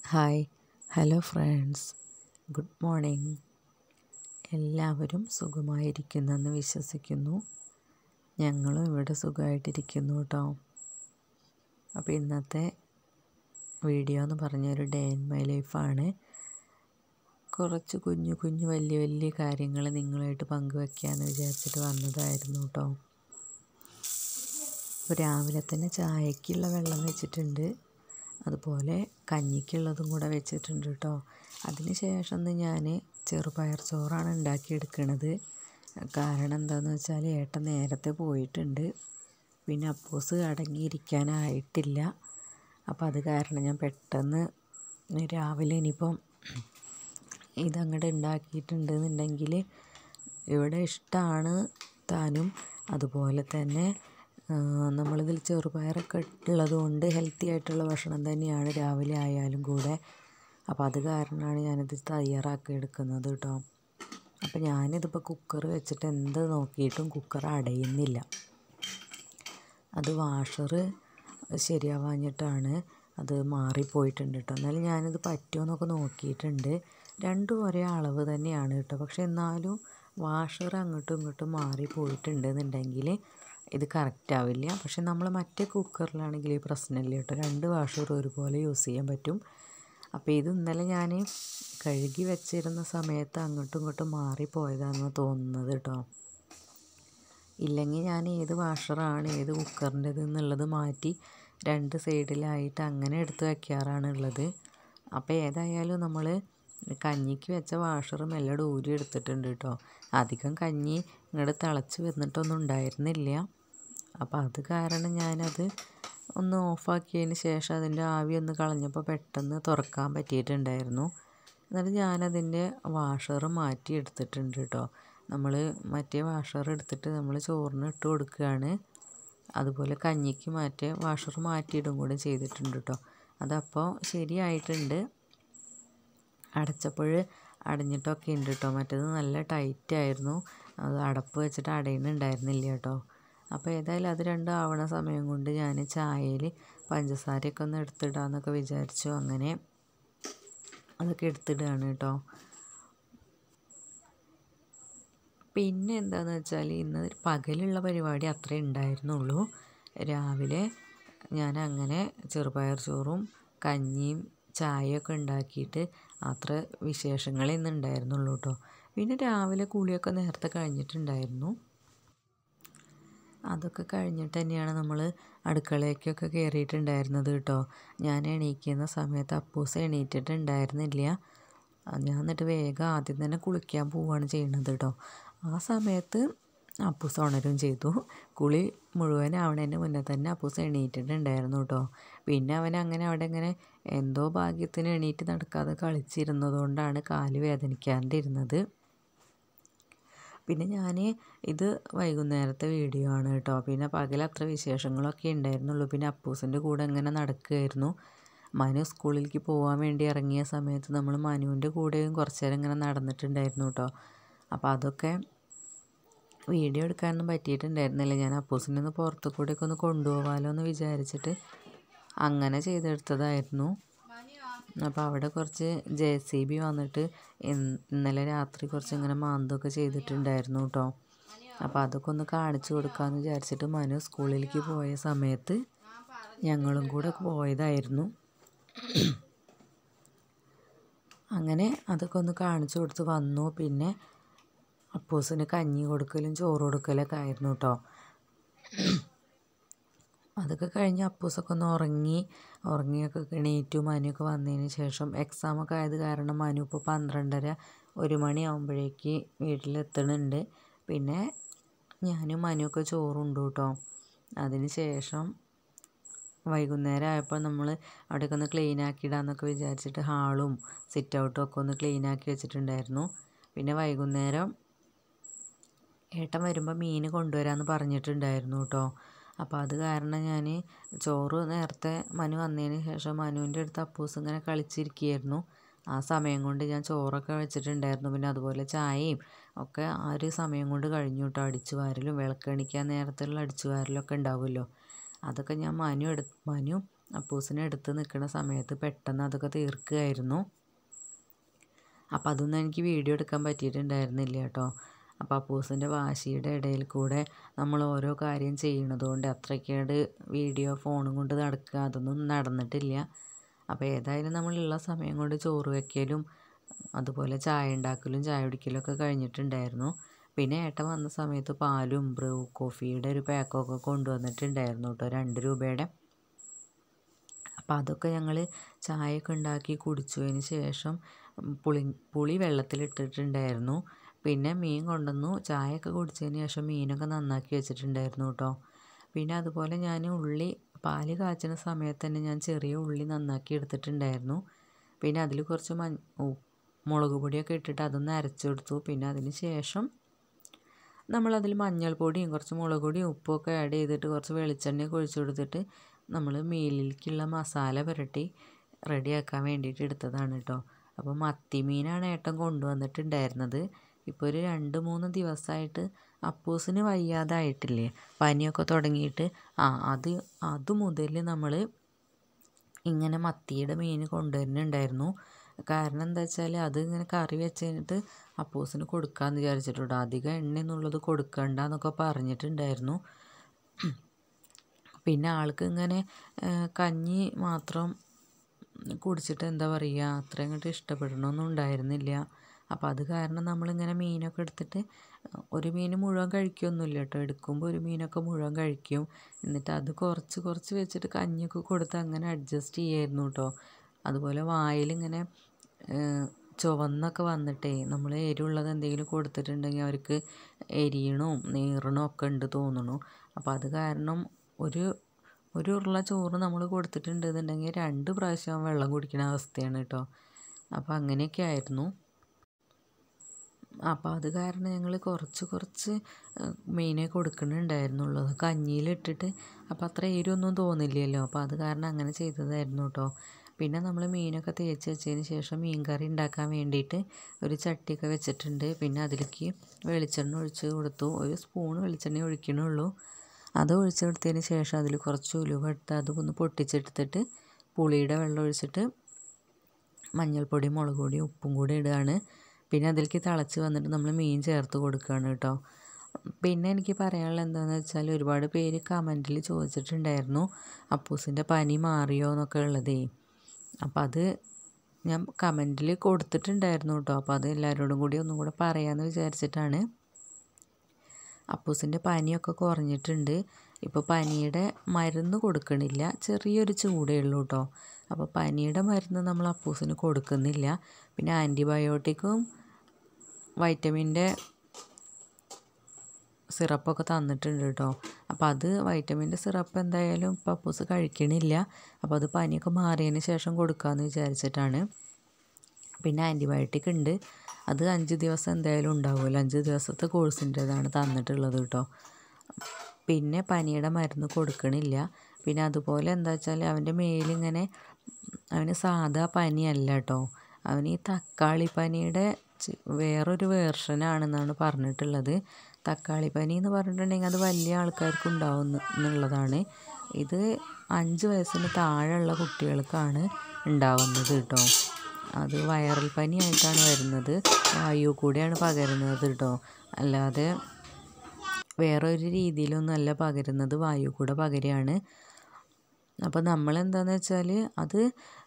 hi hello friends good morning എല്ലാവരും സുഖമായിരിക്കുന്നെന്ന് വിശ്വസിക്കുന്നു ഞങ്ങളും ഇവിടെ സുഖമായിട്ടിരിക്കുന്നു കേട്ടോ അപ്പോൾ ഇന്നത്തെ വീഡിയോ എന്ന് പറഞ്ഞൊരു ഡേ ഇൻ മൈ ലൈഫാണ് കുറച്ച് കുഞ്ഞു കുഞ്ഞു വലിയ വലിയ കാര്യങ്ങൾ നിങ്ങളുമായിട്ട് പങ്കുവെക്കാമെന്ന് വിചാരിച്ചിട്ട് വന്നതായിരുന്നു കേട്ടോ അപ്പോൾ രാവിലെ തന്നെ ചായക്കുള്ള വെള്ളം വെച്ചിട്ടുണ്ട് അതുപോലെ കഞ്ഞിക്കുള്ളതും കൂടെ വെച്ചിട്ടുണ്ട് കേട്ടോ അതിന് ശേഷം ഞാൻ ചെറുപയർ ചോറാണ് ഉണ്ടാക്കിയെടുക്കണത് കാരണം എന്താണെന്ന് വെച്ചാൽ ഏട്ടൻ നേരത്തെ പോയിട്ടുണ്ട് പിന്നെ അപ്പൂസ് അടങ്ങിയിരിക്കാനായിട്ടില്ല അപ്പോൾ അത് കാരണം ഞാൻ പെട്ടെന്ന് രാവിലെ ഇനിയിപ്പം ഇതങ്ങോട്ട് ഉണ്ടാക്കിയിട്ടുണ്ട് എന്നുണ്ടെങ്കിൽ ഇവിടെ ഇഷ്ടമാണ് താനും അതുപോലെ തന്നെ നമ്മളിതിൽ ചെറുപയറൊക്കെ ഉള്ളത് കൊണ്ട് ഹെൽത്തി ആയിട്ടുള്ള ഭക്ഷണം തന്നെയാണ് രാവിലെ ആയാലും കൂടെ അപ്പോൾ അത് കാരണമാണ് ഞാനിത് തയ്യാറാക്കി എടുക്കുന്നത് കേട്ടോ അപ്പോൾ ഞാനിതിപ്പോൾ കുക്കർ വെച്ചിട്ട് എന്ത് നോക്കിയിട്ടും കുക്കർ അടയുന്നില്ല അത് വാഷർ ശരിയാവാഞ്ഞിട്ടാണ് അത് മാറിപ്പോയിട്ടുണ്ട് കേട്ടോ എന്നാലും ഞാനിത് പറ്റുമോയെന്നൊക്കെ നോക്കിയിട്ടുണ്ട് രണ്ടും ഒരേ അളവ് തന്നെയാണ് കേട്ടോ പക്ഷെ എന്നാലും വാഷർ അങ്ങോട്ടും ഇങ്ങോട്ടും മാറിപ്പോയിട്ടുണ്ട് എന്നുണ്ടെങ്കിൽ ഇത് കറക്റ്റ് ആവില്ല പക്ഷെ നമ്മൾ മറ്റേ കുക്കറിലാണെങ്കിൽ ഈ പ്രശ്നമില്ല കേട്ടോ രണ്ട് വാഷറും ഒരുപോലെ യൂസ് ചെയ്യാൻ പറ്റും അപ്പോൾ ഇത് ഇന്നലെ ഞാൻ കഴുകി വെച്ചിരുന്ന സമയത്ത് അങ്ങോട്ടും ഇങ്ങോട്ടും മാറിപ്പോയതാണെന്ന് തോന്നുന്നത് കേട്ടോ ഇല്ലെങ്കിൽ ഞാൻ ഏത് വാഷറാണ് ഏത് കുക്കറിൻ്റെത് എന്നുള്ളത് മാറ്റി രണ്ട് സൈഡിലായിട്ട് അങ്ങനെ എടുത്ത് വയ്ക്കാറാണ് ഉള്ളത് അപ്പോൾ ഏതായാലും നമ്മൾ കഞ്ഞിക്ക് വെച്ച വാഷർ മെല്ലെ ഊരി എടുത്തിട്ടുണ്ട് കേട്ടോ അധികം കഞ്ഞി ഇങ്ങോട്ട് തിളച്ച് വന്നിട്ടൊന്നും ഉണ്ടായിരുന്നില്ല അപ്പോൾ അത് കാരണം ഞാനത് ഒന്ന് ഓഫാക്കിയതിന് ശേഷം അതിൻ്റെ ആവി ഒന്ന് കളഞ്ഞപ്പോൾ പെട്ടെന്ന് തുറക്കാൻ പറ്റിയിട്ടുണ്ടായിരുന്നു എന്നിട്ട് ഞാനതിൻ്റെ വാഷർ മാറ്റി എടുത്തിട്ടുണ്ട് കേട്ടോ നമ്മൾ മറ്റേ വാഷർ എടുത്തിട്ട് നമ്മൾ ചോറിന് ഇട്ട് കൊടുക്കുകയാണ് അതുപോലെ കഞ്ഞിക്ക് മറ്റേ വാഷർ മാറ്റിയിടും കൂടെ ചെയ്തിട്ടുണ്ട് കേട്ടോ അതപ്പോൾ ശരിയായിട്ടുണ്ട് അടച്ചപ്പോൾ അടഞ്ഞിട്ടൊക്കെ ഉണ്ട് കേട്ടോ മറ്റേത് നല്ല ടൈറ്റ് ആയിരുന്നു അത് അടപ്പ് വെച്ചിട്ട് അടയുന്നുണ്ടായിരുന്നില്ല കേട്ടോ അപ്പോൾ ഏതായാലും അത് രണ്ടും ആവണ സമയം കൊണ്ട് ഞാൻ ചായയിൽ പഞ്ചസാരയൊക്കെ ഒന്ന് എടുത്തിടാമെന്നൊക്കെ വിചാരിച്ചു അങ്ങനെ അതൊക്കെ എടുത്തിടുകയാണ് കേട്ടോ പിന്നെ എന്താണെന്ന് വെച്ചാൽ ഇന്ന് പകലുള്ള പരിപാടി അത്രേ ഉണ്ടായിരുന്നുള്ളൂ രാവിലെ ഞാൻ അങ്ങനെ ചെറുപയർ ചോറും കഞ്ഞിയും ചായയൊക്കെ ഉണ്ടാക്കിയിട്ട് അത്ര വിശേഷങ്ങളേ ഇന്ന് ഉണ്ടായിരുന്നുള്ളൂ കേട്ടോ പിന്നെ രാവിലെ കുളിയൊക്കെ നേരത്തെ കഴിഞ്ഞിട്ടുണ്ടായിരുന്നു അതൊക്കെ കഴിഞ്ഞിട്ട് തന്നെയാണ് നമ്മൾ അടുക്കളയ്ക്കൊക്കെ കയറിയിട്ടുണ്ടായിരുന്നത് കേട്ടോ ഞാൻ എണീക്കുന്ന സമയത്ത് അപ്പൂസ് എണീറ്റിട്ടുണ്ടായിരുന്നില്ല ഞാൻ എന്നിട്ട് വേഗം ആദ്യം തന്നെ കുളിക്കാൻ പോവുകയാണ് ചെയ്യുന്നത് കേട്ടോ ആ സമയത്ത് അപ്പൂസ് ഉണരും ചെയ്തു കുളി മുഴുവൻ ആവണതിന് മുന്നേ തന്നെ അപ്പൂസ് എണീറ്റിട്ടുണ്ടായിരുന്നു കേട്ടോ പിന്നെ അവൻ അങ്ങനെ അവിടെ ഇങ്ങനെ എന്തോ ഭാഗ്യത്തിന് എണീറ്റ് നടക്കാതെ കളിച്ചിരുന്നത് കൊണ്ടാണ് കാല് വേദനിക്കാണ്ടിരുന്നത് പിന്നെ ഞാൻ ഇത് വൈകുന്നേരത്തെ വീഡിയോ ആണ് കേട്ടോ പിന്നെ പകൽ അത്ര വിശേഷങ്ങളൊക്കെ ഉണ്ടായിരുന്നുള്ളൂ പിന്നെ അപ്പൂസിൻ്റെ കൂടെ ഇങ്ങനെ നടക്കുകയായിരുന്നു മനു സ്കൂളിലേക്ക് പോകാൻ വേണ്ടി ഇറങ്ങിയ സമയത്ത് നമ്മൾ മനുവിൻ്റെ കൂടെയും കുറച്ച് നേരം ഇങ്ങനെ നടന്നിട്ടുണ്ടായിരുന്നു കേട്ടോ അപ്പോൾ അതൊക്കെ വീഡിയോ എടുക്കാനൊന്നും പറ്റിയിട്ടുണ്ടായിരുന്നില്ല ഞാൻ അപ്പൂസിനെ ഒന്ന് പുറത്തു കൂടെയൊക്കെ ഒന്ന് കൊണ്ടുപോകാമല്ലോ എന്ന് വിചാരിച്ചിട്ട് അങ്ങനെ ചെയ്തെടുത്തതായിരുന്നു അപ്പോൾ അവിടെ കുറച്ച് ജെ സി ബി വന്നിട്ട് ഇന്നലെ രാത്രി കുറച്ച് ഇങ്ങനെ മാന്തൊക്കെ ചെയ്തിട്ടുണ്ടായിരുന്നു കേട്ടോ അപ്പോൾ അതൊക്കെ ഒന്ന് കാണിച്ചു കൊടുക്കാമെന്ന് വിചാരിച്ചിട്ട് മനു സ്കൂളിലേക്ക് പോയ സമയത്ത് ഞങ്ങളും കൂടെ പോയതായിരുന്നു അങ്ങനെ അതൊക്കെ ഒന്ന് കാണിച്ചു കൊടുത്ത് വന്നു പിന്നെ അപ്പൂസിന് കഞ്ഞി കൊടുക്കലും ചോറ് കൊടുക്കലൊക്കെ ആയിരുന്നു കേട്ടോ അതൊക്കെ കഴിഞ്ഞ് അപ്പൂസൊക്കെ ഒന്ന് ഉറങ്ങി ഉറങ്ങിയൊക്കെ എണീറ്റു മനുവൊക്കെ വന്നതിന് ശേഷം എക്സാമൊക്കെ ആയത് കാരണം മനു ഇപ്പോൾ പന്ത്രണ്ടര ഒരു മണിയാകുമ്പോഴേക്ക് വീട്ടിലെത്തണുണ്ട് പിന്നെ ഞാനും മനുവൊക്കെ ചോറുണ്ട് കേട്ടോ അതിന് ശേഷം വൈകുന്നേരം ആയപ്പോൾ നമ്മൾ അവിടെയൊക്കെ ഒന്ന് ക്ലീൻ ആക്കിയിടാന്നൊക്കെ വിചാരിച്ചിട്ട് ഹാളും സിറ്റ് ഔട്ടും ഒക്കെ ഒന്ന് ക്ലീൻ ആക്കി വെച്ചിട്ടുണ്ടായിരുന്നു പിന്നെ വൈകുന്നേരം ഏട്ടൻ വരുമ്പോൾ മീൻ കൊണ്ടുവരാമെന്ന് പറഞ്ഞിട്ടുണ്ടായിരുന്നു കേട്ടോ അപ്പോൾ അത് കാരണം ഞാൻ ചോറ് നേരത്തെ മനു വന്നതിന് ശേഷം മനുവിൻ്റെ അടുത്ത് അപ്പൂസ് ഇങ്ങനെ കളിച്ചിരിക്കുകയായിരുന്നു ആ സമയം കൊണ്ട് ഞാൻ ചോറൊക്കെ വെച്ചിട്ടുണ്ടായിരുന്നു പിന്നെ അതുപോലെ ചായയും ഒക്കെ ആ ഒരു സമയം കൊണ്ട് കഴിഞ്ഞു കേട്ടോ അടിച്ചു വാരലും വിളക്കണിക്കാൻ നേരത്തുള്ള അടിച്ചു വാരലൊക്കെ ഉണ്ടാവുമല്ലോ അതൊക്കെ ഞാൻ മനു എടു മനു അപ്പൂസിനെ എടുത്ത് നിൽക്കുന്ന സമയത്ത് പെട്ടെന്ന് അതൊക്കെ തീർക്കുകയായിരുന്നു അപ്പോൾ അതൊന്നും എനിക്ക് വീഡിയോ എടുക്കാൻ പറ്റിയിട്ടുണ്ടായിരുന്നില്ല കേട്ടോ അപ്പോൾ അപ്പൂസിൻ്റെ വാശിയുടെ ഇടയിൽ കൂടെ നമ്മൾ ഓരോ കാര്യം ചെയ്യണത് കൊണ്ട് അത്രയ്ക്കേട് വീഡിയോ ഫോണും കൊണ്ട് നടക്കുക അതൊന്നും നടന്നിട്ടില്ല അപ്പോൾ ഏതായാലും നമ്മളുള്ള സമയം കൊണ്ട് ചോറ് വയ്ക്കലും അതുപോലെ ചായ ഉണ്ടാക്കലും ചായ കുടിക്കലും ഒക്കെ കഴിഞ്ഞിട്ടുണ്ടായിരുന്നു പിന്നെ ഏട്ടൻ വന്ന സമയത്ത് പാലും ബ്രൂ കോഫിയുടെ ഒരു പാക്കൊക്കെ കൊണ്ടുവന്നിട്ടുണ്ടായിരുന്നു കേട്ടോ രണ്ട് രൂപയുടെ അപ്പോൾ അതൊക്കെ ഞങ്ങൾ ചായയൊക്കെ ഉണ്ടാക്കി കുടിച്ചതിന് ശേഷം പുളി പുളി വെള്ളത്തിലിട്ടിട്ടുണ്ടായിരുന്നു പിന്നെ മീൻ കൊണ്ടുവന്നു ചായയൊക്കെ കുടിച്ചതിന് ശേഷം മീനൊക്കെ നന്നാക്കി വെച്ചിട്ടുണ്ടായിരുന്നു കേട്ടോ പിന്നെ അതുപോലെ ഞാൻ ഉള്ളി പാല് കാച്ചുന്ന സമയത്ത് തന്നെ ഞാൻ ചെറിയ ഉള്ളി നന്നാക്കി എടുത്തിട്ടുണ്ടായിരുന്നു പിന്നെ അതിൽ കുറച്ച് മഞ്ഞ മുളക് പൊടിയൊക്കെ ഇട്ടിട്ട് അതൊന്ന് അരച്ചെടുത്തു പിന്നെ അതിന് ശേഷം നമ്മളതിൽ മഞ്ഞൾപ്പൊടിയും കുറച്ച് മുളക് പൊടിയും ഉപ്പൊക്കെ ആഡ് ചെയ്തിട്ട് കുറച്ച് വെളിച്ചെണ്ണയൊക്കെ ഒഴിച്ചു കൊടുത്തിട്ട് നമ്മൾ മീലിലേക്കുള്ള മസാല പുരട്ടി റെഡിയാക്കാൻ വേണ്ടിയിട്ട് എടുത്തതാണ് കേട്ടോ അപ്പോൾ മത്തി മീനാണ് ഏട്ടൻ കൊണ്ടുവന്നിട്ടുണ്ടായിരുന്നത് ഇപ്പോൾ ഒരു രണ്ട് മൂന്ന് ദിവസമായിട്ട് അപ്പൂസിന് വയ്യാതായിട്ടില്ലേ പനിയൊക്കെ തുടങ്ങിയിട്ട് ആ അത് അത് മുതൽ നമ്മൾ ഇങ്ങനെ മത്തിയുടെ മീൻ കൊണ്ടുവരുന്നുണ്ടായിരുന്നു കാരണം എന്താ വെച്ചാൽ അത് ഇങ്ങനെ കറി വെച്ച് കഴിഞ്ഞിട്ട് അപ്പൂസിന് കൊടുക്കാമെന്ന് വിചാരിച്ചിട്ടുണ്ട് അധികം എണ്ണ എന്നുള്ളത് കൊടുക്കണ്ട എന്നൊക്കെ പറഞ്ഞിട്ടുണ്ടായിരുന്നു പിന്നെ ആൾക്ക് ഇങ്ങനെ കഞ്ഞി മാത്രം കുടിച്ചിട്ട് എന്താ പറയുക അത്ര അങ്ങോട്ട് ഇഷ്ടപ്പെടണമൊന്നും ഉണ്ടായിരുന്നില്ല അപ്പോൾ അത് കാരണം നമ്മളിങ്ങനെ മീനൊക്കെ എടുത്തിട്ട് ഒരു മീൻ മുഴുവൻ കഴിക്കുകയൊന്നുമില്ല കേട്ടോ എടുക്കുമ്പോൾ ഒരു മീനൊക്കെ മുഴുവൻ കഴിക്കും എന്നിട്ട് അത് കുറച്ച് കുറച്ച് വെച്ചിട്ട് കഞ്ഞിയൊക്കെ കൊടുത്ത് അങ്ങനെ അഡ്ജസ്റ്റ് ചെയ്യായിരുന്നു കേട്ടോ അതുപോലെ വായിലിങ്ങനെ ചുവന്നൊക്കെ വന്നിട്ടേ നമ്മൾ എരിവുള്ളത് എന്തെങ്കിലും കൊടുത്തിട്ടുണ്ടെങ്കിൽ അവർക്ക് എരിയണവും നീറണവും ഒക്കെ ഉണ്ട് തോന്നുന്നു അപ്പോൾ അത് കാരണം ഒരു ഒരു ഉരുള ചോറ് നമ്മൾ കൊടുത്തിട്ടുണ്ടെന്നുണ്ടെങ്കിൽ രണ്ട് പ്രാവശ്യം വെള്ളം കുടിക്കുന്ന അവസ്ഥയാണ് കേട്ടോ അപ്പോൾ അങ്ങനെയൊക്കെ ആയിരുന്നു അപ്പോൾ അത് കാരണം ഞങ്ങൾ കുറച്ച് കുറച്ച് മീനെ കൊടുക്കുന്നുണ്ടായിരുന്നുള്ളൂ കഞ്ഞിയിലിട്ടിട്ട് അപ്പോൾ അത്ര എരിവൊന്നും തോന്നില്ലല്ലോ അപ്പോൾ അത് കാരണം അങ്ങനെ ചെയ്തതായിരുന്നു കേട്ടോ പിന്നെ നമ്മൾ മീനൊക്കെ തേച്ച് വെച്ചതിന് ശേഷം മീൻ കറി ഉണ്ടാക്കാൻ വേണ്ടിയിട്ട് ഒരു ചട്ടിയൊക്കെ വെച്ചിട്ടുണ്ട് പിന്നെ അതിലേക്ക് വെളിച്ചെണ്ണ ഒഴിച്ച് കൊടുത്തു ഒരു സ്പൂൺ വെളിച്ചെണ്ണ ഒഴിക്കണുള്ളൂ അത് ഒഴിച്ചെടുത്തതിന് ശേഷം അതിൽ കുറച്ച് ഉലുവ ഇട്ട് അത് ഒന്ന് പൊട്ടിച്ചെടുത്തിട്ട് പുളിയുടെ വെള്ളം ഒഴിച്ചിട്ട് മഞ്ഞൾപ്പൊടി മുളക് പൊടി ഉപ്പും കൂടി ഇടുകയാണ് പിന്നെ അതിലേക്ക് തിളച്ച് വന്നിട്ട് നമ്മൾ മീൻ ചേർത്ത് കൊടുക്കുകയാണ് കേട്ടോ പിന്നെ എനിക്ക് പറയാനുള്ളത് എന്താണെന്ന് വെച്ചാൽ ഒരുപാട് പേര് കമൻറ്റിൽ ചോദിച്ചിട്ടുണ്ടായിരുന്നു അപ്പൂസിൻ്റെ പനി മാറിയോ എന്നൊക്കെ ഉള്ളതേ അപ്പോൾ അത് ഞാൻ കമൻറ്റിൽ കൊടുത്തിട്ടുണ്ടായിരുന്നു കേട്ടോ അപ്പോൾ അത് എല്ലാവരോടും കൂടി ഒന്നും കൂടെ പറയാമെന്ന് വിചാരിച്ചിട്ടാണ് അപ്പൂസിൻ്റെ പനിയൊക്കെ കുറഞ്ഞിട്ടുണ്ട് ഇപ്പോൾ പനിയുടെ മരുന്ന് കൊടുക്കണില്ല ചെറിയൊരു ചൂടേ ഉള്ളൂ കേട്ടോ അപ്പോൾ പനിയുടെ മരുന്ന് നമ്മൾ അപ്പൂസിന് കൊടുക്കുന്നില്ല പിന്നെ ആൻറ്റിബയോട്ടിക്കും വൈറ്റമിൻ്റെ സിറപ്പൊക്കെ തന്നിട്ടുണ്ട് കേട്ടോ അപ്പോൾ അത് വൈറ്റമിൻ്റെ സിറപ്പ് എന്തായാലും ഇപ്പോൾ അപ്പൂസ് കഴിക്കണില്ല അപ്പോൾ അത് പനിയൊക്കെ മാറിയതിന് ശേഷം കൊടുക്കാമെന്ന് വിചാരിച്ചിട്ടാണ് പിന്നെ ആൻറ്റിബയോട്ടിക് ഉണ്ട് അത് അഞ്ച് ദിവസം എന്തായാലും ഉണ്ടാവുമല്ലോ അഞ്ച് ദിവസത്തെ കോഴ്സിൻ്റെതാണ് തന്നിട്ടുള്ളത് കേട്ടോ പിന്നെ പനിയുടെ മരുന്ന് കൊടുക്കണില്ല പിന്നെ അതുപോലെ എന്താ വെച്ചാൽ അവൻ്റെ മേലിങ്ങനെ അവന് സാധാ പനിയല്ല കേട്ടോ അവന് ഈ തക്കാളി പനിയുടെ വേറൊരു വേർഷനാണെന്നാണ് പറഞ്ഞിട്ടുള്ളത് തക്കാളി പനി എന്ന് പറഞ്ഞിട്ടുണ്ടെങ്കിൽ അത് വലിയ ആൾക്കാർക്ക് ഉണ്ടാവും എന്നുള്ളതാണ് ഇത് അഞ്ച് വയസ്സിന് താഴെയുള്ള കുട്ടികൾക്കാണ് ഉണ്ടാവുന്നത് കേട്ടോ അത് വൈറൽ പനിയായിട്ടാണ് വരുന്നത് വായു കൂടെയാണ് പകരുന്നത് കേട്ടോ അല്ലാതെ വേറൊരു രീതിയിലൊന്നും അല്ല പകരുന്നത് വായു കൂടെ പകരുകയാണ് അപ്പോൾ നമ്മൾ എന്താണെന്ന് വെച്ചാൽ അത്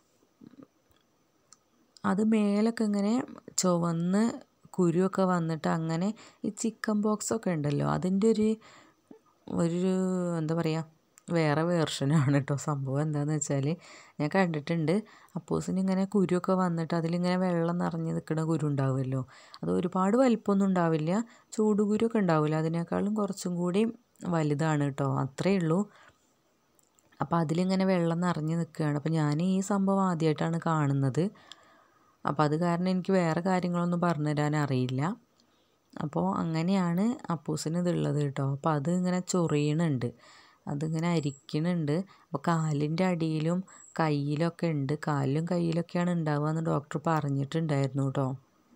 അത് മേലൊക്കെ ഇങ്ങനെ ചുവന്ന് കുരുവൊക്കെ വന്നിട്ട് അങ്ങനെ ഈ ചിക്കൻ ബോക്സ് ഒക്കെ ഉണ്ടല്ലോ അതിൻ്റെ ഒരു ഒരു എന്താ പറയുക വേറെ വേർഷനാണ് കേട്ടോ സംഭവം എന്താണെന്ന് വെച്ചാൽ ഞാൻ കണ്ടിട്ടുണ്ട് അപ്പോസിന് ഇങ്ങനെ കുരുവൊക്കെ വന്നിട്ട് അതിലിങ്ങനെ വെള്ളം നിറഞ്ഞ് നിൽക്കുന്ന കുരു ഉണ്ടാവുമല്ലോ അത് ഒരുപാട് വലിപ്പമൊന്നും ഉണ്ടാവില്ല ചൂടുകുരുവൊക്കെ ഉണ്ടാവില്ല അതിനേക്കാളും കുറച്ചും കൂടി വലുതാണ് കേട്ടോ അത്രയേ ഉള്ളൂ അപ്പോൾ അതിലിങ്ങനെ വെള്ളം നിറഞ്ഞ് നിൽക്കുകയാണ് അപ്പോൾ ഞാൻ ഈ സംഭവം ആദ്യമായിട്ടാണ് കാണുന്നത് അപ്പോൾ അത് കാരണം എനിക്ക് വേറെ കാര്യങ്ങളൊന്നും പറഞ്ഞു തരാൻ അറിയില്ല അപ്പോൾ അങ്ങനെയാണ് അപ്പൂസിന് ഇതുള്ളത് കേട്ടോ അപ്പോൾ അത് ഇങ്ങനെ ചൊറിയണുണ്ട് അതിങ്ങനെ അരിക്കണുണ്ട് അപ്പോൾ കാലിൻ്റെ അടിയിലും കയ്യിലൊക്കെ ഉണ്ട് കാലിലും കയ്യിലൊക്കെയാണ് ഉണ്ടാവുക എന്ന് ഡോക്ടർ പറഞ്ഞിട്ടുണ്ടായിരുന്നു കേട്ടോ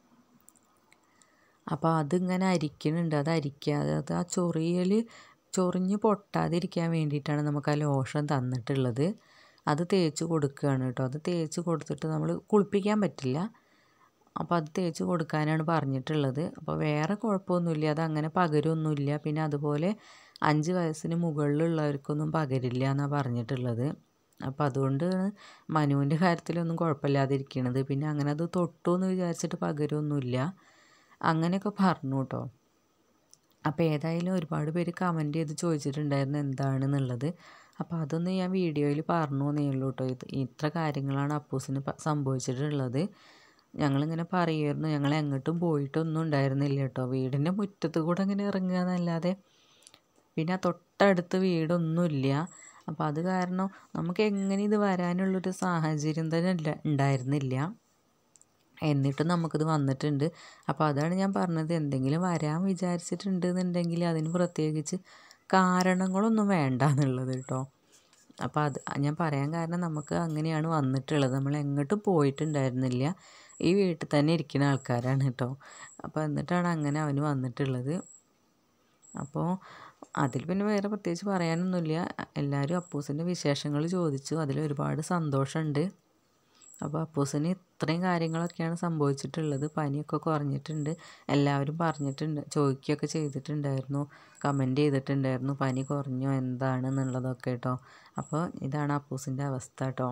അപ്പോൾ അതിങ്ങനെ അരിക്കണുണ്ട് അത് അരിക്കാതെ അത് ആ ചൊറിയൽ ചൊറിഞ്ഞ് പൊട്ടാതിരിക്കാൻ വേണ്ടിയിട്ടാണ് നമുക്ക് ആ ലോഷൻ തന്നിട്ടുള്ളത് അത് തേച്ച് കൊടുക്കുകയാണ് കേട്ടോ അത് തേച്ച് കൊടുത്തിട്ട് നമ്മൾ കുളിപ്പിക്കാൻ പറ്റില്ല അപ്പോൾ അത് തേച്ച് കൊടുക്കാനാണ് പറഞ്ഞിട്ടുള്ളത് അപ്പോൾ വേറെ കുഴപ്പമൊന്നുമില്ല അത് അങ്ങനെ പകരമൊന്നുമില്ല പിന്നെ അതുപോലെ അഞ്ച് വയസ്സിന് മുകളിലുള്ളവർക്കൊന്നും പകരില്ല എന്നാണ് പറഞ്ഞിട്ടുള്ളത് അപ്പോൾ അതുകൊണ്ട് മനുവിൻ്റെ കാര്യത്തിലൊന്നും കുഴപ്പമില്ലാതിരിക്കണത് പിന്നെ അങ്ങനെ അത് തൊട്ടു എന്ന് വിചാരിച്ചിട്ട് പകരമൊന്നുമില്ല അങ്ങനെയൊക്കെ പറഞ്ഞു കേട്ടോ അപ്പോൾ ഏതായാലും ഒരുപാട് പേര് കമൻറ്റ് ചെയ്ത് ചോദിച്ചിട്ടുണ്ടായിരുന്നു എന്താണെന്നുള്ളത് അപ്പോൾ അതൊന്ന് ഞാൻ വീഡിയോയിൽ പറഞ്ഞു എന്നേ ഉള്ളൂ കേട്ടോ ഇത് ഇത്ര കാര്യങ്ങളാണ് അപ്പൂസിന് സംഭവിച്ചിട്ടുള്ളത് ഞങ്ങളിങ്ങനെ പറയുമായിരുന്നു ഞങ്ങൾ എങ്ങോട്ടും പോയിട്ടൊന്നും ഉണ്ടായിരുന്നില്ല കേട്ടോ വീടിൻ്റെ മുറ്റത്ത് കൂടെ ഇങ്ങനെ ഇറങ്ങുക എന്നല്ലാതെ പിന്നെ തൊട്ടടുത്ത് വീടൊന്നുമില്ല അപ്പോൾ അത് കാരണം നമുക്ക് എങ്ങനെ ഇത് വരാനുള്ളൊരു സാഹചര്യം തന്നെ ഇല്ല ഉണ്ടായിരുന്നില്ല എന്നിട്ടും നമുക്കിത് വന്നിട്ടുണ്ട് അപ്പോൾ അതാണ് ഞാൻ പറഞ്ഞത് എന്തെങ്കിലും വരാൻ വിചാരിച്ചിട്ടുണ്ട് എന്നുണ്ടെങ്കിൽ അതിന് പ്രത്യേകിച്ച് കാരണങ്ങളൊന്നും വേണ്ട എന്നുള്ളത് കേട്ടോ അപ്പോൾ അത് ഞാൻ പറയാൻ കാരണം നമുക്ക് അങ്ങനെയാണ് വന്നിട്ടുള്ളത് നമ്മൾ എങ്ങോട്ടും പോയിട്ടുണ്ടായിരുന്നില്ല ഈ വീട്ടിൽ തന്നെ ഇരിക്കുന്ന ആൾക്കാരാണ് കേട്ടോ അപ്പോൾ എന്നിട്ടാണ് അങ്ങനെ അവന് വന്നിട്ടുള്ളത് അപ്പോൾ അതിൽ പിന്നെ വേറെ പ്രത്യേകിച്ച് പറയാനൊന്നുമില്ല എല്ലാവരും അപ്പൂസിൻ്റെ വിശേഷങ്ങൾ ചോദിച്ചു അതിൽ ഒരുപാട് സന്തോഷമുണ്ട് അപ്പോൾ അപ്പൂസിന് ഇത്രയും കാര്യങ്ങളൊക്കെയാണ് സംഭവിച്ചിട്ടുള്ളത് പനിയൊക്കെ കുറഞ്ഞിട്ടുണ്ട് എല്ലാവരും പറഞ്ഞിട്ടുണ്ട് ചോദിക്കുകയൊക്കെ ചെയ്തിട്ടുണ്ടായിരുന്നു കമൻറ്റ് ചെയ്തിട്ടുണ്ടായിരുന്നു പനി കുറഞ്ഞോ എന്താണെന്നുള്ളതൊക്കെ കേട്ടോ അപ്പോൾ ഇതാണ് അപ്പൂസിൻ്റെ അവസ്ഥ കേട്ടോ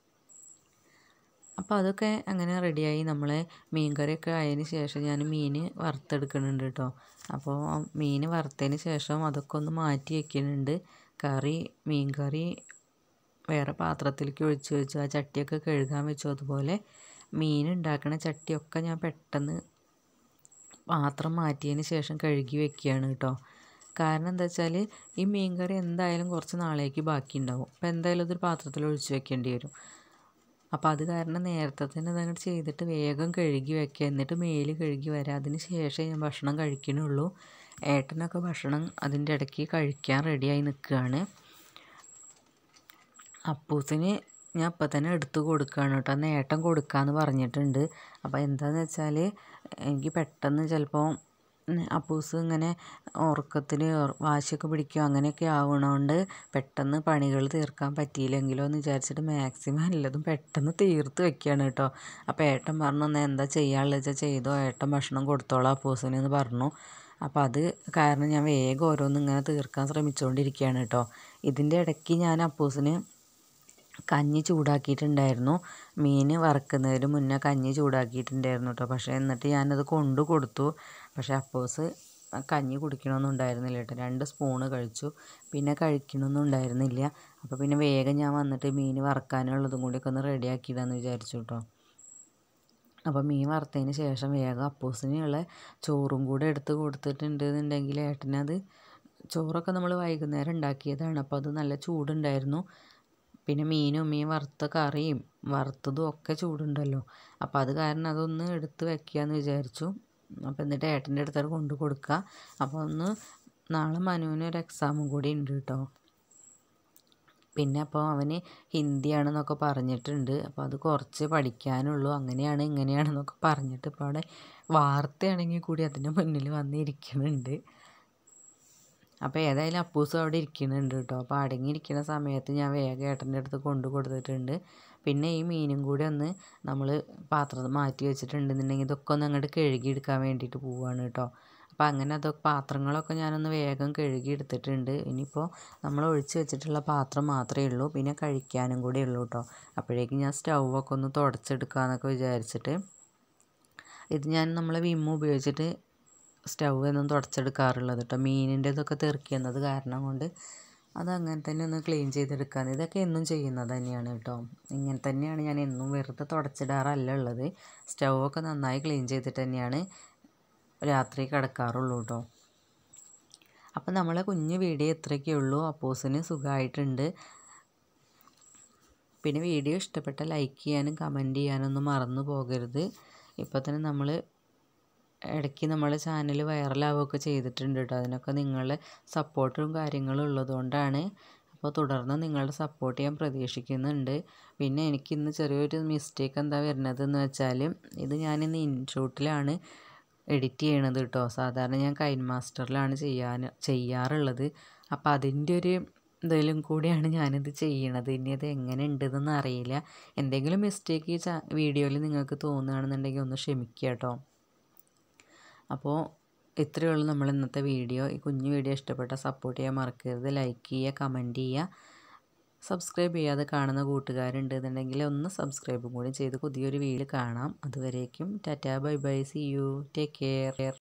അപ്പോൾ അതൊക്കെ അങ്ങനെ റെഡിയായി നമ്മൾ മീൻ കറിയൊക്കെ ആയതിന് ശേഷം ഞാൻ മീൻ വറുത്തെടുക്കുന്നുണ്ട് കേട്ടോ അപ്പോൾ മീൻ വറുത്തതിന് ശേഷം അതൊക്കെ ഒന്ന് മാറ്റി വയ്ക്കുന്നുണ്ട് കറി മീൻ കറി വേറെ പാത്രത്തിലേക്ക് ഒഴിച്ച് വെച്ചു ആ ചട്ടിയൊക്കെ കഴുകാൻ വെച്ചു അതുപോലെ മീൻ ഉണ്ടാക്കണ ചട്ടിയൊക്കെ ഞാൻ പെട്ടെന്ന് പാത്രം മാറ്റിയതിന് ശേഷം കഴുകി വെക്കുകയാണ് കേട്ടോ കാരണം എന്താ വെച്ചാൽ ഈ മീൻ കറി എന്തായാലും കുറച്ച് നാളേക്ക് ബാക്കി ഉണ്ടാവും അപ്പോൾ എന്തായാലും അതൊരു പാത്രത്തിൽ ഒഴിച്ച് വെക്കേണ്ടി വരും അപ്പോൾ അത് കാരണം നേരത്തെ തന്നെ അതങ്ങോട്ട് ചെയ്തിട്ട് വേഗം കഴുകി വെക്കുക എന്നിട്ട് മേല് കഴുകി വരാം അതിന് ശേഷമേ ഞാൻ ഭക്ഷണം കഴിക്കണുള്ളൂ ഏട്ടനൊക്കെ ഭക്ഷണം അതിൻ്റെ ഇടയ്ക്ക് കഴിക്കാൻ റെഡിയായി നിൽക്കുകയാണ് അപ്പൂസിന് ഞാൻ അപ്പം തന്നെ എടുത്ത് കൊടുക്കുകയാണ് കേട്ടോ അന്ന് ഏട്ടൻ കൊടുക്കാമെന്ന് പറഞ്ഞിട്ടുണ്ട് അപ്പോൾ എന്താണെന്ന് വെച്ചാൽ എനിക്ക് പെട്ടെന്ന് ചിലപ്പോൾ അപ്പൂസ് ഇങ്ങനെ ഉറക്കത്തിൽ വാശിയൊക്കെ പിടിക്കുക അങ്ങനെയൊക്കെ ആവണോണ്ട് പെട്ടെന്ന് പണികൾ തീർക്കാൻ പറ്റിയില്ലെങ്കിലോ എന്ന് വിചാരിച്ചിട്ട് മാക്സിമം എല്ലതും പെട്ടെന്ന് തീർത്ത് വെക്കുകയാണ് കേട്ടോ അപ്പോൾ ഏട്ടൻ പറഞ്ഞു എന്നാൽ എന്താ ചെയ്യാനുള്ളത് വെച്ചാൽ ചെയ്തോ ഏട്ടൻ ഭക്ഷണം കൊടുത്തോളാം അപ്പൂസിന് എന്ന് പറഞ്ഞു അപ്പോൾ അത് കാരണം ഞാൻ വേഗം ഓരോന്നും ഇങ്ങനെ തീർക്കാൻ ശ്രമിച്ചുകൊണ്ടിരിക്കുകയാണ് കേട്ടോ ഇതിൻ്റെ ഇടയ്ക്ക് ഞാൻ അപ്പൂസിന് കഞ്ഞി ചൂടാക്കിയിട്ടുണ്ടായിരുന്നു മീൻ വറുക്കുന്നതിന് മുന്നേ കഞ്ഞി ചൂടാക്കിയിട്ടുണ്ടായിരുന്നു കേട്ടോ പക്ഷേ എന്നിട്ട് ഞാനത് കൊണ്ടു കൊടുത്തു പക്ഷേ അപ്പോസ് കഞ്ഞി കുടിക്കണമൊന്നും ഉണ്ടായിരുന്നില്ല കേട്ടോ രണ്ട് സ്പൂണ് കഴിച്ചു പിന്നെ കഴിക്കണമൊന്നും ഉണ്ടായിരുന്നില്ല അപ്പോൾ പിന്നെ വേഗം ഞാൻ വന്നിട്ട് മീൻ വറുക്കാനുള്ളതും കൂടിയൊക്കെ ഒന്ന് റെഡിയാക്കിയിടാന്ന് വിചാരിച്ചു കേട്ടോ അപ്പോൾ മീൻ വറുത്തതിന് ശേഷം വേഗം അപ്പൂസിനുള്ള ചോറും കൂടെ എടുത്ത് കൊടുത്തിട്ടുണ്ട് എന്നുണ്ടെങ്കിൽ ഏട്ടനത് ചോറൊക്കെ നമ്മൾ വൈകുന്നേരം ഉണ്ടാക്കിയതാണ് അപ്പോൾ അത് നല്ല ചൂടുണ്ടായിരുന്നു പിന്നെ മീനും മീൻ വറുത്ത കറിയും വറുത്തതും ഒക്കെ ചൂടുണ്ടല്ലോ അപ്പോൾ അത് കാരണം അതൊന്ന് എടുത്ത് വെക്കാമെന്ന് വിചാരിച്ചു അപ്പോൾ എന്നിട്ട് ഏട്ടൻ്റെ അടുത്ത് അത് കൊണ്ടു കൊടുക്കുക അപ്പോൾ ഒന്ന് നാളെ മനുവിന് ഒരു എക്സാമും കൂടി ഉണ്ട് കേട്ടോ പിന്നെ അപ്പോൾ അവന് ഹിന്ദിയാണെന്നൊക്കെ പറഞ്ഞിട്ടുണ്ട് അപ്പോൾ അത് കുറച്ച് പഠിക്കാനുള്ളൂ അങ്ങനെയാണ് ഇങ്ങനെയാണെന്നൊക്കെ പറഞ്ഞിട്ട് ഇപ്പോൾ അവിടെ വാർത്തയാണെങ്കിൽ കൂടി അതിൻ്റെ മുന്നിൽ വന്നിരിക്കുന്നുണ്ട് അപ്പോൾ ഏതായാലും അപ്പൂസ് അവിടെ ഇരിക്കുന്നുണ്ട് കേട്ടോ അപ്പോൾ അടങ്ങിയിരിക്കുന്ന സമയത്ത് ഞാൻ വേഗം ഏട്ടൻ്റെ അടുത്ത് കൊണ്ടു കൊടുത്തിട്ടുണ്ട് പിന്നെ ഈ മീനും കൂടി ഒന്ന് നമ്മൾ പാത്രം മാറ്റി വെച്ചിട്ടുണ്ടെന്നുണ്ടെങ്കിൽ ഇതൊക്കെ ഒന്ന് അങ്ങോട്ട് കഴുകിയെടുക്കാൻ വേണ്ടിയിട്ട് പോവുകയാണ് കേട്ടോ അപ്പോൾ അങ്ങനെ അതൊക്കെ പാത്രങ്ങളൊക്കെ ഞാനൊന്ന് വേഗം കഴുകി എടുത്തിട്ടുണ്ട് ഇനിയിപ്പോൾ നമ്മൾ ഒഴിച്ച് വെച്ചിട്ടുള്ള പാത്രം മാത്രമേ ഉള്ളൂ പിന്നെ കഴിക്കാനും കൂടി ഉള്ളൂ കേട്ടോ അപ്പോഴേക്കും ഞാൻ സ്റ്റൗവൊക്കെ ഒന്ന് തുടച്ചെടുക്കാമെന്നൊക്കെ വിചാരിച്ചിട്ട് ഇത് ഞാൻ നമ്മൾ വിമ്മ് ഉപയോഗിച്ചിട്ട് സ്റ്റൗ എന്നും തുടച്ചെടുക്കാറുള്ളത് കേട്ടോ മീനിൻ്റെ ഇതൊക്കെ തെറിക്കുന്നത് കാരണം കൊണ്ട് അത് അങ്ങനെ തന്നെ ഒന്ന് ക്ലീൻ ചെയ്തെടുക്കാൻ ഇതൊക്കെ എന്നും ചെയ്യുന്നത് തന്നെയാണ് കേട്ടോ ഇങ്ങനെ തന്നെയാണ് ഞാൻ എന്നും വെറുതെ തുടച്ചിടാറല്ല ഉള്ളത് സ്റ്റൗ ഒക്കെ നന്നായി ക്ലീൻ ചെയ്തിട്ട് തന്നെയാണ് രാത്രി കിടക്കാറുള്ളൂ കേട്ടോ അപ്പം നമ്മളെ കുഞ്ഞു വീഡിയോ ഇത്രയൊക്കെ ഉള്ളൂ അപ്പോസിന് സുഖമായിട്ടുണ്ട് പിന്നെ വീഡിയോ ഇഷ്ടപ്പെട്ട ലൈക്ക് ചെയ്യാനും കമൻറ്റ് ചെയ്യാനൊന്നും മറന്നു പോകരുത് ഇപ്പോൾ തന്നെ നമ്മൾ ഇടയ്ക്ക് നമ്മളെ ചാനൽ വൈറലാവുകയൊക്കെ ചെയ്തിട്ടുണ്ട് കേട്ടോ അതിനൊക്കെ നിങ്ങളുടെ സപ്പോർട്ടും കാര്യങ്ങളും ഉള്ളതുകൊണ്ടാണ് അപ്പോൾ തുടർന്ന് നിങ്ങളുടെ സപ്പോർട്ട് ഞാൻ പ്രതീക്ഷിക്കുന്നുണ്ട് പിന്നെ എനിക്കിന്ന് ചെറിയൊരു മിസ്റ്റേക്ക് എന്താ വരുന്നത് എന്ന് വെച്ചാൽ ഇത് ഞാനിന്ന് ഇൻഷൂട്ടിലാണ് എഡിറ്റ് ചെയ്യണത് കേട്ടോ സാധാരണ ഞാൻ കൈൻ മാസ്റ്ററിലാണ് ചെയ്യാൻ ചെയ്യാറുള്ളത് അപ്പോൾ അതിൻ്റെ ഒരു ഇതിലും കൂടിയാണ് ഞാനിത് ചെയ്യണത് ഇനി അത് എങ്ങനെ ഉണ്ടെന്നൊന്നും അറിയില്ല എന്തെങ്കിലും മിസ്റ്റേക്ക് ഈ വീഡിയോയിൽ നിങ്ങൾക്ക് തോന്നുകയാണെന്നുണ്ടെങ്കിൽ ഒന്ന് ക്ഷമിക്കുക കേട്ടോ അപ്പോൾ ഇത്രയേ ഉള്ളൂ നമ്മൾ ഇന്നത്തെ വീഡിയോ ഈ കുഞ്ഞു വീഡിയോ ഇഷ്ടപ്പെട്ട സപ്പോർട്ട് ചെയ്യാൻ മറക്കരുത് ലൈക്ക് ചെയ്യുക കമൻറ്റ് ചെയ്യുക സബ്സ്ക്രൈബ് ചെയ്യാതെ കാണുന്ന കൂട്ടുകാരുണ്ട് എന്നുണ്ടെങ്കിൽ ഒന്ന് സബ്സ്ക്രൈബും കൂടി ചെയ്ത് പുതിയൊരു വീഡിയോ കാണാം അതുവരേക്കും tata bye bye see you take care